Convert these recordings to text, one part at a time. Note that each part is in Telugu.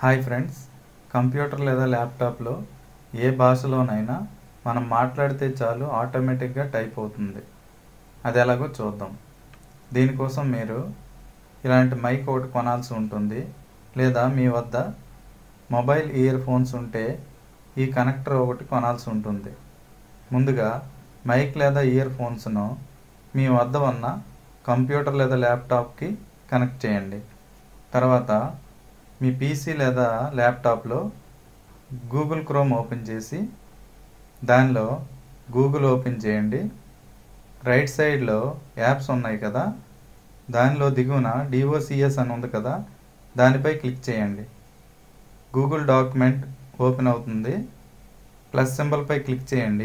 హాయ్ ఫ్రెండ్స్ కంప్యూటర్ లేదా ల్యాప్టాప్లో ఏ భాషలోనైనా మనం మాట్లాడితే చాలు ఆటోమేటిక్గా టైప్ అవుతుంది అది ఎలాగో చూద్దాం దీనికోసం మీరు ఇలాంటి మైక్ ఒకటి కొనాల్సి ఉంటుంది లేదా మీ వద్ద మొబైల్ ఇయర్ ఫోన్స్ ఉంటే ఈ కనెక్టర్ ఒకటి కొనాల్సి ఉంటుంది ముందుగా మైక్ లేదా ఇయర్ ఫోన్స్ను మీ వద్ద ఉన్న కంప్యూటర్ లేదా ల్యాప్టాప్కి కనెక్ట్ చేయండి తర్వాత మీ పీసీ లేదా ల్యాప్టాప్లో గూగుల్ క్రోమ్ ఓపెన్ చేసి దానిలో గూగుల్ ఓపెన్ చేయండి రైట్ సైడ్లో యాప్స్ ఉన్నాయి కదా దానిలో దిగువన డిఓసిఎస్ అని ఉంది కదా దానిపై క్లిక్ చేయండి గూగుల్ డాక్యుమెంట్ ఓపెన్ అవుతుంది ప్లస్ సింబల్పై క్లిక్ చేయండి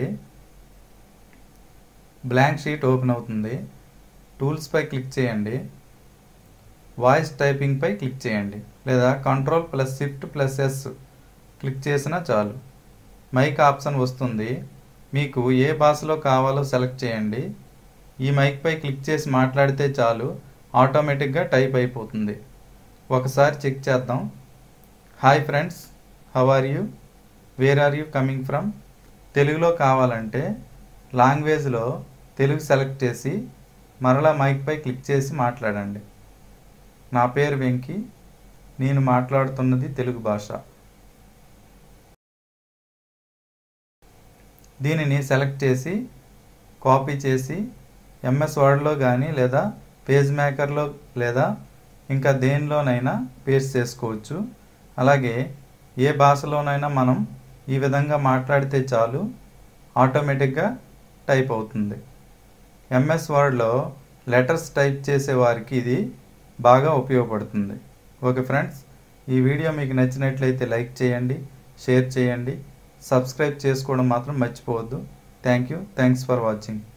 బ్లాంక్ షీట్ ఓపెన్ అవుతుంది టూల్స్పై క్లిక్ చేయండి వాయిస్ టైపింగ్పై క్లిక్ చేయండి లేదా control plus shift plus S click చేసినా చాలు మైక్ ఆప్షన్ వస్తుంది మీకు ఏ భాషలో కావాలో సెలెక్ట్ చేయండి ఈ మైక్పై క్లిక్ చేసి మాట్లాడితే చాలు ఆటోమేటిక్గా టైప్ అయిపోతుంది ఒకసారి చెక్ చేద్దాం hi friends how are you where are you coming from తెలుగులో కావాలంటే లాంగ్వేజ్లో తెలుగు సెలెక్ట్ చేసి మరలా మైక్పై క్లిక్ చేసి మాట్లాడండి నా పేరు వెంకి నేను మాట్లాడుతున్నది తెలుగు భాష దీనిని సెలెక్ట్ చేసి కాపీ చేసి ఎంఎస్ వర్డ్లో కానీ లేదా పేజ్ మేకర్లో లేదా ఇంకా దేనిలోనైనా పేస్ట్ చేసుకోవచ్చు అలాగే ఏ భాషలోనైనా మనం ఈ విధంగా మాట్లాడితే చాలు ఆటోమేటిక్గా టైప్ అవుతుంది ఎంఎస్ వర్డ్లో లెటర్స్ టైప్ చేసే వారికి ఇది బాగా ఉపయోగపడుతుంది ఓకే ఫ్రెండ్స్ ఈ వీడియో మీకు నచ్చినట్లయితే లైక్ చేయండి షేర్ చేయండి సబ్స్క్రైబ్ చేసుకోవడం మాత్రం మర్చిపోవద్దు thank you thanks for watching